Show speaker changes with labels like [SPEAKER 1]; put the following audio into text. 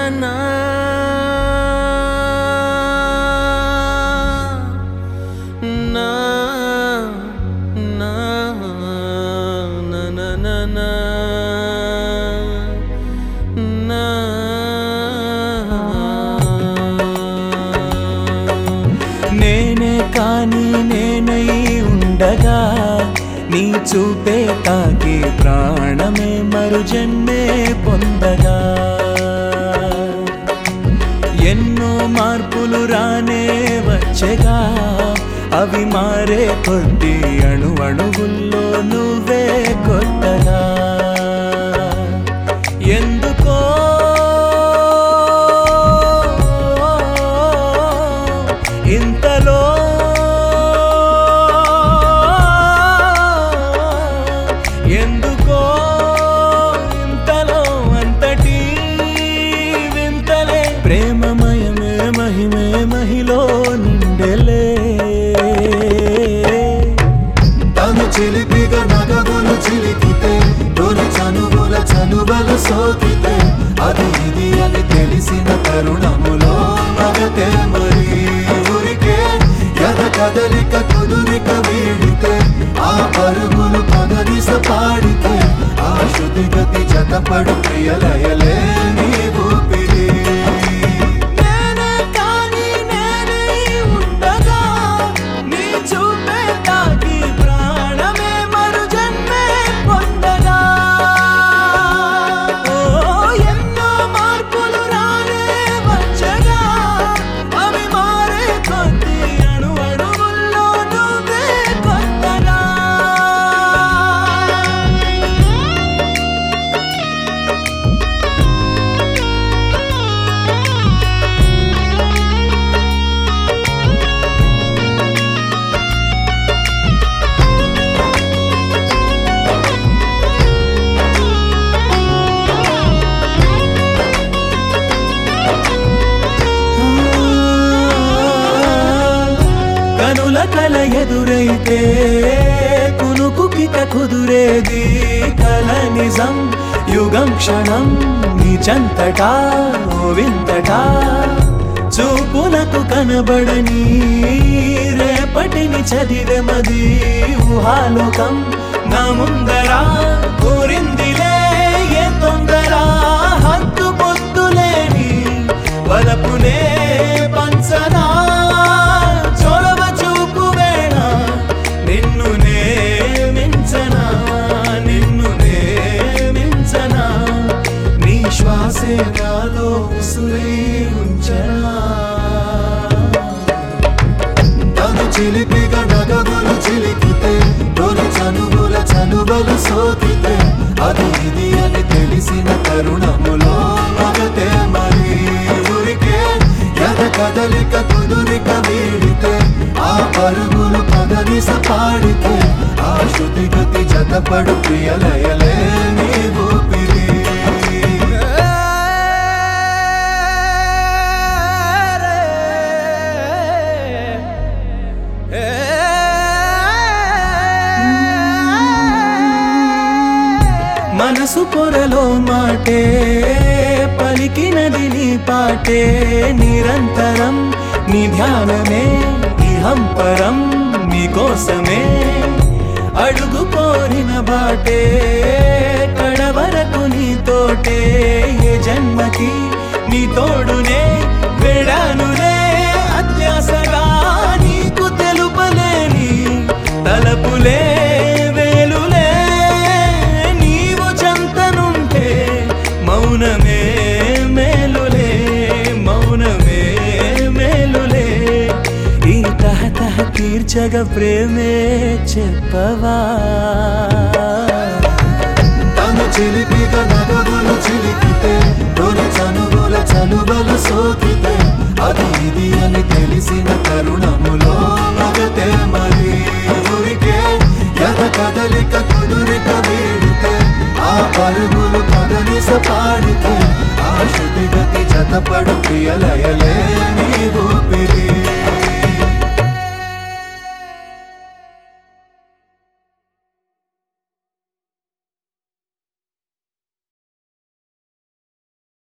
[SPEAKER 1] నా నా నా నా నా నా నా నా నేనే కాని నేనై ఉండగా నీ చూపే తాకి ప్రాణమే మరు జన్మే పొందగా ఎన్నో మార్పులు రానే వచ్చగా అవి మారే కొద్ది అణు అణువుల్లో నువ్వే కొత్తగా ఎందుకో ఇంతలో ఎందుకో ఇంతలో అంతటి వింతలే ప్రేమమయమే మహిమే మహిలో నిండెలే
[SPEAKER 2] తను చిలిపిగా నగగులు చిలికితే తొలి చనువుల చనువలు సోకితే అది ఇది అని తెలిసిన తరుణములో మగతే మరి ఊరికే ఎద కదలిక కుదురిక వీడితే ఆ పరుగులు పదనిస పాడితే ఆ శృతి గతి జతపడు ప్రియలయలే నీ ఊపిరి
[SPEAKER 1] నేనే కాని నేనై ఉండగా నీ చూపే తాకి ప్రాణమే మరు జన్మే పొందగా ఓ ఎన్నో మార్పులు రానే వచ్చగా అవి మారే కొద్ది అణు అణువుల్లో నువ్వే కొత్తగా కనుల కల ఎదురైతే కునుకుకిక కుదురేది కల నిజం యుగం క్షణం నిజంతటా ఓ వింతటా చూపులకు కనబడని రేపటిని చదివెమది ఊహాలోకం నా ముందరా కోరిందిలే ఏ తొందర హద్దు పొద్దులేని వలపునే పంచనా చొరవ చూపు వేళ నిన్ను నే మించనా నిన్ను నే మించనా నీ శ్వాసే నాలో ఉసురై ఉంచనా
[SPEAKER 2] తను చిలిపిగా నగగులు చిలికితే తొలి చనువుల చనువలు సోకితే అది ఇది అని తెలిసిన తరుణములో మగతే మరి ఊరికే ఎద కదలిక కుదురిక వీడితే ఆ పరుగులు పదనిస పాడితే ఆ శృతి గతి జతపడు ప్రియలయలే నీ ఊపిరి
[SPEAKER 1] మనసు పొరలో మాటే పలికినది నీ పాటే నిరంతరం నీ ధ్యానమే ఇహం పరం నీకోసమే అడుగు కోరిన బాటే కడవరకు నీతోటే ఏ జన్మకి నీ తోడునే వెడానులే అత్యాసగా నీకు తెలుపలేని తలపులే వేలులే నీవు చంతనుంటే మౌనమే మేలులే మౌనమే మేలులే ఈ తహతహ తీర్చగ ప్రేమే చెప్పవా
[SPEAKER 2] తను చిలిపిగా నగగులు చిలికితే తొలి చనువుల చనువలు సోకితే అది ఇది అని తెలిసిన తరుణములో మగతే మరి ఊరికే ఎద కదలిక కుదురిక వీడితే ఆ పరుగులు పదనిస పాడితే ఆ శృతి గతి జతపడు ప్రియలయలే నీ